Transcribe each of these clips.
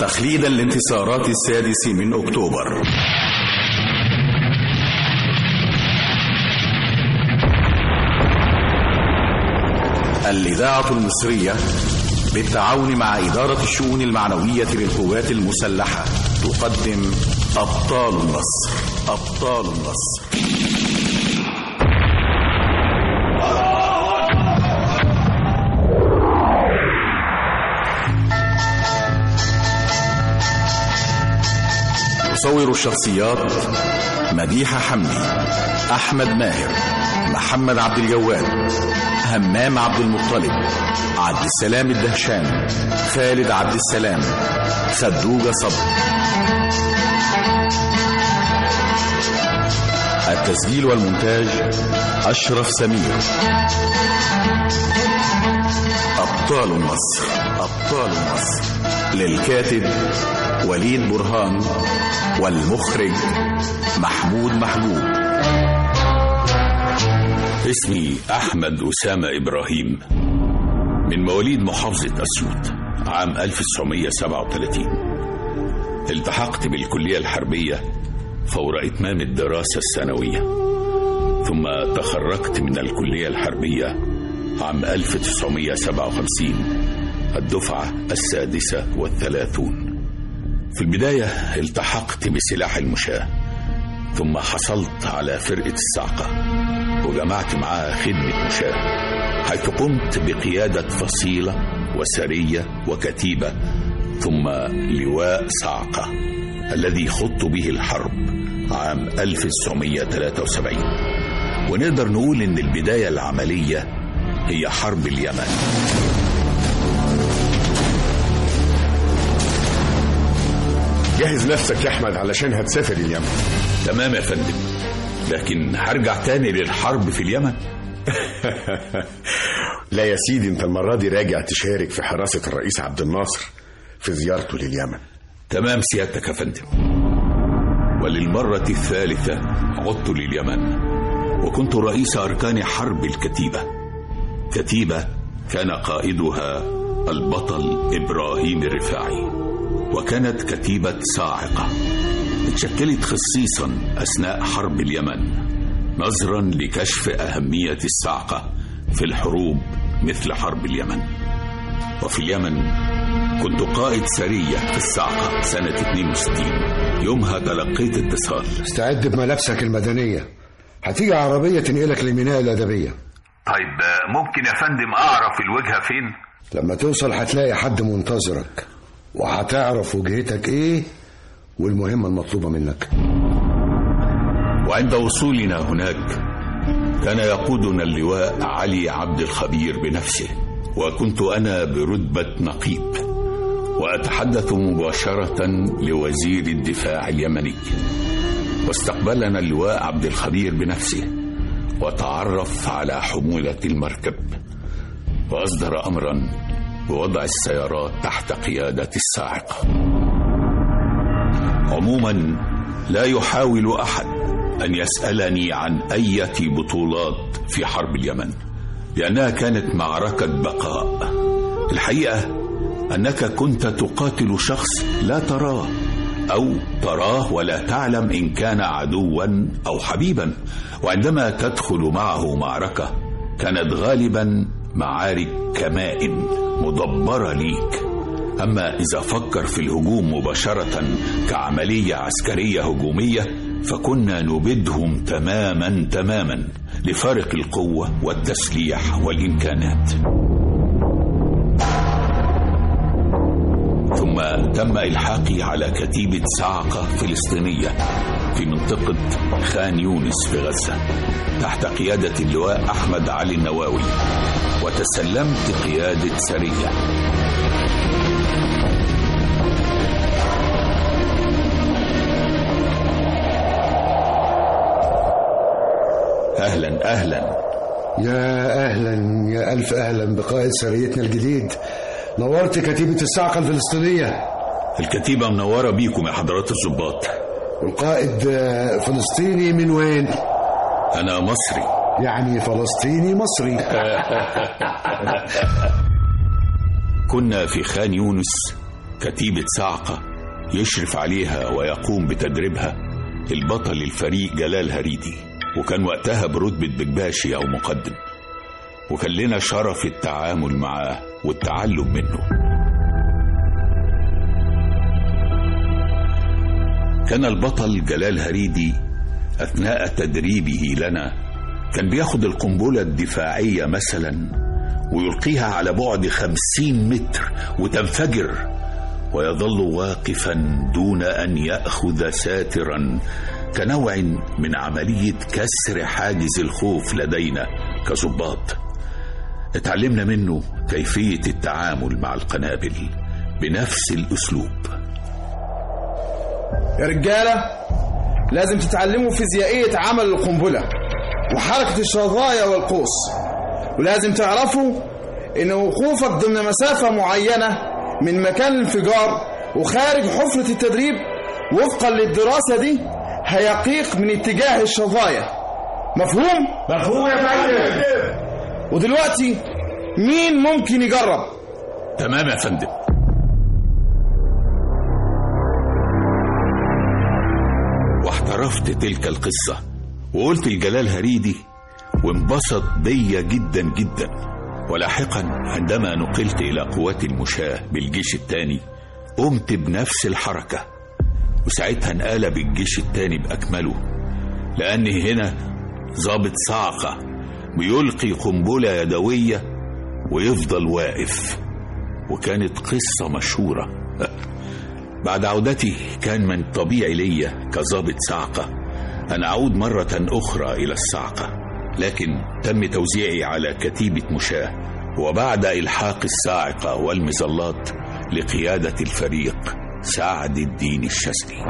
تخليدا لانتصارات السادس من أكتوبر الإذاعة المصرية بالتعاون مع إدارة الشؤون المعنوية للقوات المسلحة تقدم أبطال النصر أبطال النصر يصور الشخصيات مديحة حمدي أحمد ماهر محمد عبد الجواد همام عبد المطلب عبد السلام الدهشان خالد عبد السلام خدوجة صبر التسجيل والمونتاج أشرف سمير أبطال النصر أبطال النصر للكاتب وليد برهان والمخرج محمود محبوب اسمي أحمد أسامة إبراهيم من مواليد محافظة أسيوط عام 1937 التحقت بالكلية الحربية فور إتمام الدراسة الثانوية ثم تخرجت من الكلية الحربية عام 1957 الدفعة السادسة والثلاثون في البداية التحقت بسلاح المشاة ثم حصلت على فرقة الصعقة وجمعت معاها خدمة مشاة حيث قمت بقيادة فصيلة وسرية وكتيبة ثم لواء صعقة الذي خضت به الحرب عام 1973 ونقدر نقول إن البداية العملية هي حرب اليمن جهز نفسك يا احمد علشان هتسافر اليمن تمام يا فندم لكن هرجع تاني للحرب في اليمن لا يا سيدي انت المرة دي راجع تشارك في حراسة الرئيس عبد الناصر في زيارته لليمن تمام سيادتك يا فندم وللمرة الثالثة عدت لليمن وكنت رئيس أركان حرب الكتيبة كتيبة كان قائدها البطل إبراهيم الرفاعي وكانت كتيبة صاعقة اتشكلت خصيصا أثناء حرب اليمن نظرا لكشف أهمية الصاعقة في الحروب مثل حرب اليمن وفي اليمن كنت قائد سرية في الصاعقة سنة 62 يومها تلقيت اتصال استعد بملابسك المدنية هتيجي عربية تنقلك لميناء الأدبية طيب ممكن يا فندم أعرف الوجهة فين؟ لما توصل هتلاقي حد منتظرك وهتعرف وجهتك ايه والمهمة المطلوبة منك وعند وصولنا هناك كان يقودنا اللواء علي عبد الخبير بنفسه وكنت أنا برتبة نقيب وأتحدث مباشرة لوزير الدفاع اليمني واستقبلنا اللواء عبد الخبير بنفسه وتعرف على حمولة المركب وأصدر أمرا بوضع السيارات تحت قيادة الساعقة عموما لا يحاول أحد أن يسألني عن أية بطولات في حرب اليمن لأنها كانت معركة بقاء الحقيقة أنك كنت تقاتل شخص لا تراه أو تراه ولا تعلم إن كان عدوا أو حبيبا وعندما تدخل معه معركة كانت غالبا معارك كمائن مدبرة ليك أما إذا فكر في الهجوم مباشرة كعملية عسكرية هجومية فكنا نبدهم تماما تماما لفارق القوة والتسليح والإمكانات ثم تم إلحاقي على كتيبة صعقة فلسطينية في منطقة خان يونس في غزة تحت قيادة اللواء أحمد علي النواوي وتسلمت قيادة سرية أهلا أهلا يا أهلا يا ألف أهلا بقائد سريتنا الجديد نورت كتيبة الصاعقة الفلسطينية الكتيبة منورة بيكم يا حضرات الضباط والقائد آه، فلسطيني من وين؟ أنا مصري يعني فلسطيني مصري كنا في خان يونس كتيبة صعقة يشرف عليها ويقوم بتدريبها البطل الفريق جلال هريدي وكان وقتها برتبة بكباشي أو مقدم وكان لنا شرف التعامل معاه والتعلم منه كان البطل جلال هريدي أثناء تدريبه لنا كان بياخد القنبلة الدفاعية مثلا ويلقيها على بعد خمسين متر وتنفجر ويظل واقفا دون أن يأخذ ساترا كنوع من عملية كسر حاجز الخوف لدينا كظباط اتعلمنا منه كيفية التعامل مع القنابل بنفس الأسلوب يا رجالة لازم تتعلموا فيزيائية عمل القنبلة وحركة الشظايا والقوس ولازم تعرفوا إن وقوفك ضمن مسافة معينة من مكان الانفجار وخارج حفرة التدريب وفقا للدراسة دي هيقيق من اتجاه الشظايا مفهوم؟ مفهوم يا فندم ودلوقتي مين ممكن يجرب؟ تمام يا فندم واحترفت تلك القصة وقلت لجلال هريدي وانبسط بيا جدا جدا ولاحقا عندما نقلت إلى قوات المشاة بالجيش الثاني قمت بنفس الحركة وساعتها انقلب الجيش الثاني بأكمله لأن هنا ضابط صاعقة بيلقي قنبلة يدوية ويفضل واقف وكانت قصة مشهورة بعد عودتي كان من طبيعي ليا كظابط صاعقة أن أعود مرة أخرى إلى الصاعقة لكن تم توزيعي على كتيبة مشاة وبعد إلحاق الصاعقة والمظلات لقيادة الفريق سعد الدين الشاذلي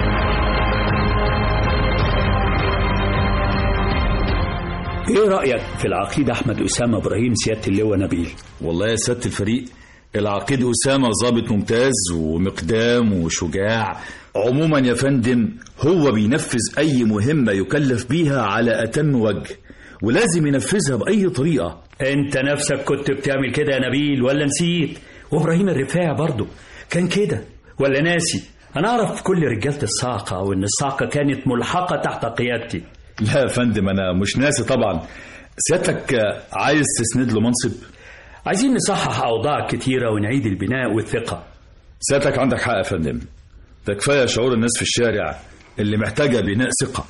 ايه رأيك في العقيد احمد اسامة ابراهيم سيادة اللواء نبيل والله يا سيادة الفريق العقيد أسامة ظابط ممتاز ومقدام وشجاع عموما يا فندم هو بينفذ أي مهمة يكلف بيها على أتم وجه ولازم ينفذها بأي طريقة انت نفسك كنت بتعمل كده يا نبيل ولا نسيت وابراهيم الرفاعي برضه كان كده ولا ناسي انا اعرف كل رجالة الصاعقة وان الصاعقة كانت ملحقة تحت قيادتي لا يا فندم أنا مش ناسي طبعا سيادتك عايز تسند له منصب عايزين نصحح اوضاع كتيرة ونعيد البناء والثقة سيادتك عندك حق يا فندم ده كفاية شعور الناس في الشارع اللي محتاجة بناء ثقة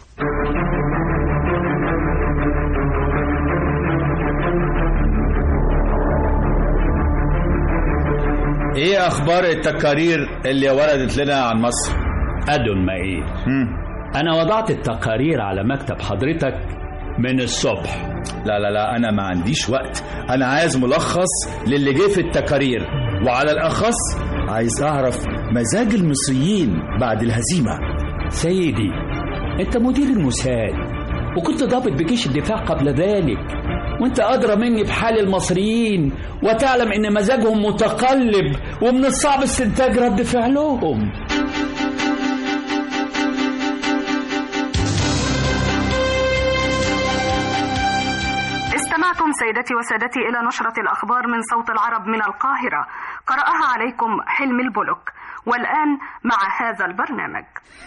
ايه اخبار التقارير اللي وردت لنا عن مصر أدن ما ايه انا وضعت التقارير على مكتب حضرتك من الصبح لا لا لا انا ما عنديش وقت انا عايز ملخص للي جه في التقارير وعلى الاخص عايز اعرف مزاج المصريين بعد الهزيمه سيدي انت مدير الموساد وكنت ضابط بجيش الدفاع قبل ذلك وانت ادرى مني بحال المصريين وتعلم ان مزاجهم متقلب ومن الصعب استنتاج رد فعلهم استمعتم سيدتي وسادتي إلى نشرة الأخبار من صوت العرب من القاهرة قرأها عليكم حلم البلوك والآن مع هذا البرنامج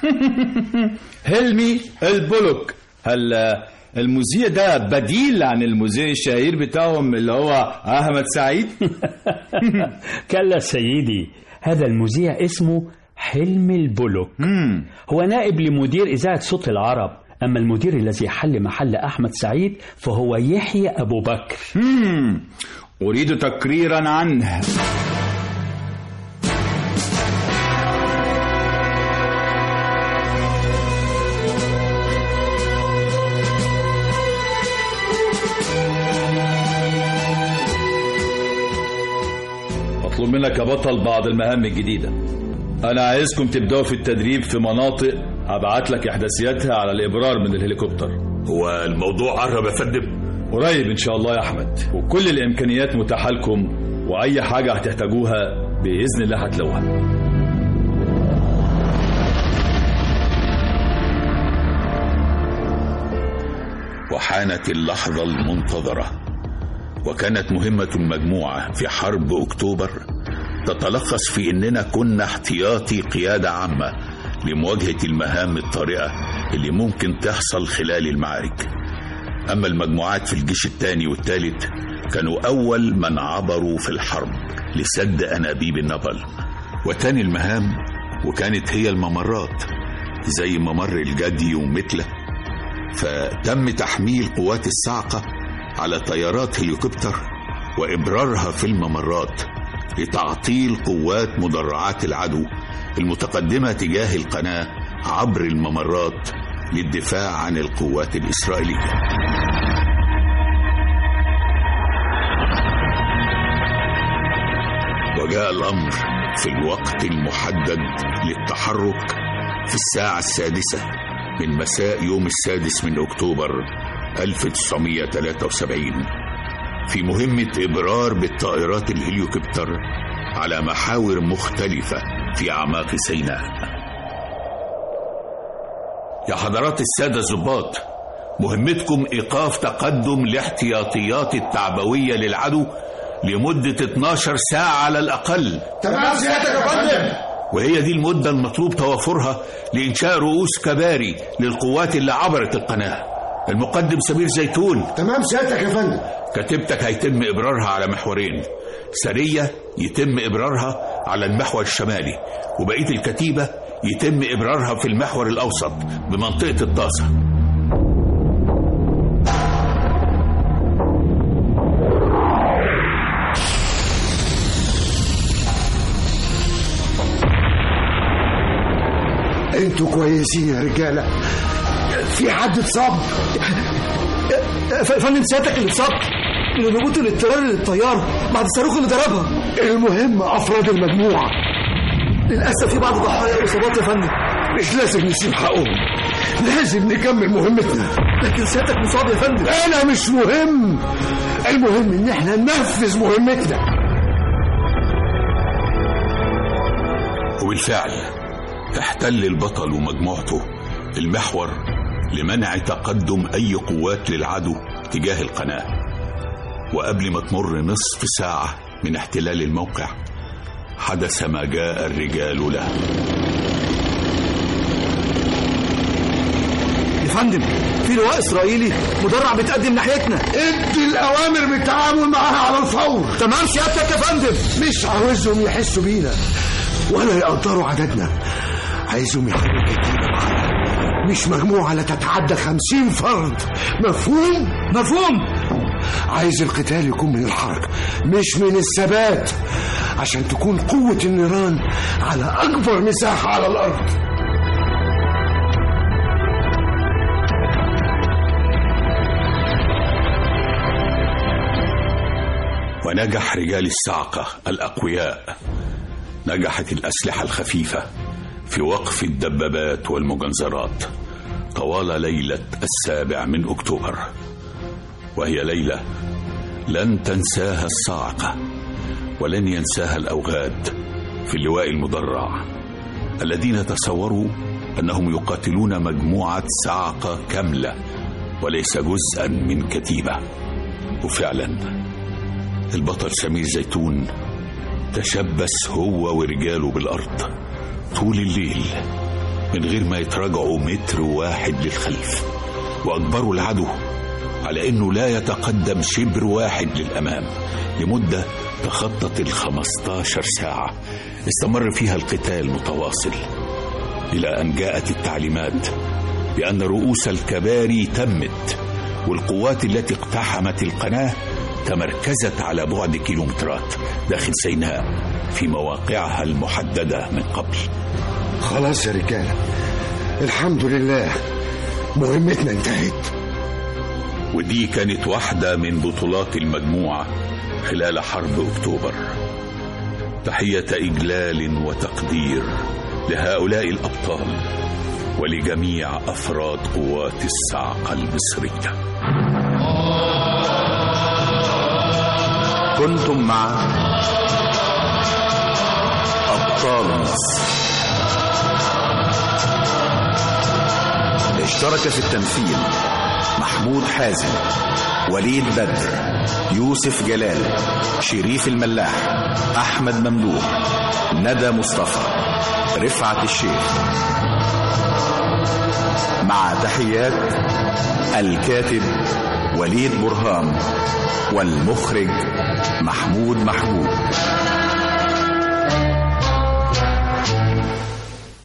هلمي البلوك هل المذيع ده بديل عن المذيع الشهير بتاعهم اللي هو احمد سعيد كلا سيدي هذا المذيع اسمه حلم البلوك هو نائب لمدير إذاعة صوت العرب أما المدير الذي حل محل أحمد سعيد فهو يحيى أبو بكر مم. اريد تقريرا عنه مطلوب منك يا بطل بعض المهام الجديدة أنا عايزكم تبدأوا في التدريب في مناطق هبعت لك إحداثياتها على الإبرار من الهليكوبتر هو الموضوع قرب يا فندم قريب إن شاء الله يا أحمد وكل الإمكانيات متاحة لكم وأي حاجة هتحتاجوها بإذن الله هتلاقوها وحانت اللحظة المنتظرة وكانت مهمة المجموعة في حرب أكتوبر تتلخص في إننا كنا احتياطي قيادة عامة لمواجهة المهام الطارئة اللي ممكن تحصل خلال المعارك أما المجموعات في الجيش الثاني والثالث كانوا أول من عبروا في الحرب لسد أنابيب النبل وتاني المهام وكانت هي الممرات زي ممر الجدي ومثله فتم تحميل قوات الصاعقة على طيارات هليكوبتر وإبرارها في الممرات لتعطيل قوات مدرعات العدو المتقدمة تجاه القناة عبر الممرات للدفاع عن القوات الإسرائيلية وجاء الأمر في الوقت المحدد للتحرك في الساعة السادسة من مساء يوم السادس من أكتوبر 1973 في مهمة إبرار بالطائرات الهليوكوبتر على محاور مختلفة في أعماق سيناء يا حضرات السادة الضباط مهمتكم إيقاف تقدم الاحتياطيات التعبوية للعدو لمدة 12 ساعة على الأقل تمام سيادتك يا فندم وهي دي المدة المطلوب توافرها لإنشاء رؤوس كباري للقوات اللي عبرت القناة المقدم سمير زيتون تمام سيادتك يا فندم كتيبتك هيتم إبرارها على محورين سرية يتم إبرارها على المحور الشمالي وبقية الكتيبة يتم إبرارها في المحور الأوسط بمنطقة الطاسة انتوا كويسين يا رجاله في حد اتصاب فندم سيادتك اللي اتصاب من هبوط الاضطرار للطيارة بعد الصاروخ اللي ضربها المهم افراد المجموعه للأسف في بعض ضحايا الإصابات يا فندم مش لازم نسيب حقهم لازم نكمل مهمتنا لكن سيادتك مصاب يا فندم انا مش مهم المهم ان احنا ننفذ مهمتنا وبالفعل احتل البطل ومجموعته المحور لمنع تقدم أي قوات للعدو تجاه القناة وقبل ما تمر نصف ساعة من احتلال الموقع حدث ما جاء الرجال له يا فندم في لواء إسرائيلي مدرع بيتقدم ناحيتنا ادي الاوامر بالتعامل معاها على الفور تمام سيادتك يا فندم مش عاوزهم يحسوا بينا ولا يقدروا عددنا عايزهم يحركوا كتيبة معانا مش مجموعة لا تتعدى خمسين فرد مفهوم؟ مفهوم عايز القتال يكون من الحركة مش من الثبات عشان تكون قوة النيران على أكبر مساحة على الأرض ونجح رجال الصاعقة الأقوياء نجحت الأسلحة الخفيفة في وقف الدبابات والمجنزرات طوال ليلة السابع من أكتوبر وهي ليلة لن تنساها الصاعقة ولن ينساها الأوغاد في اللواء المدرع الذين تصوروا أنهم يقاتلون مجموعة صاعقة كاملة وليس جزءا من كتيبة وفعلا البطل سمير زيتون تشبث هو ورجاله بالأرض طول الليل من غير ما يتراجعوا متر واحد للخلف وأجبروا العدو على أنه لا يتقدم شبر واحد للأمام لمدة تخطت الخمستاشر ساعة استمر فيها القتال متواصل إلى أن جاءت التعليمات بأن رؤوس الكباري تمت والقوات التي اقتحمت القناة تمركزت على بعد كيلومترات داخل سيناء في مواقعها المحددة من قبل خلاص يا رجالة الحمد لله مهمتنا انتهت ودي كانت واحدة من بطولات المجموعة خلال حرب أكتوبر تحية إجلال وتقدير لهؤلاء الأبطال ولجميع أفراد قوات الصاعقة المصرية كنتم مع أبطال مصر اشترك في التمثيل محمود حازم وليد بدر يوسف جلال شريف الملاح أحمد ممدوح ندى مصطفى رفعت الشيخ مع تحيات الكاتب وليد برهام والمخرج محمود محبوب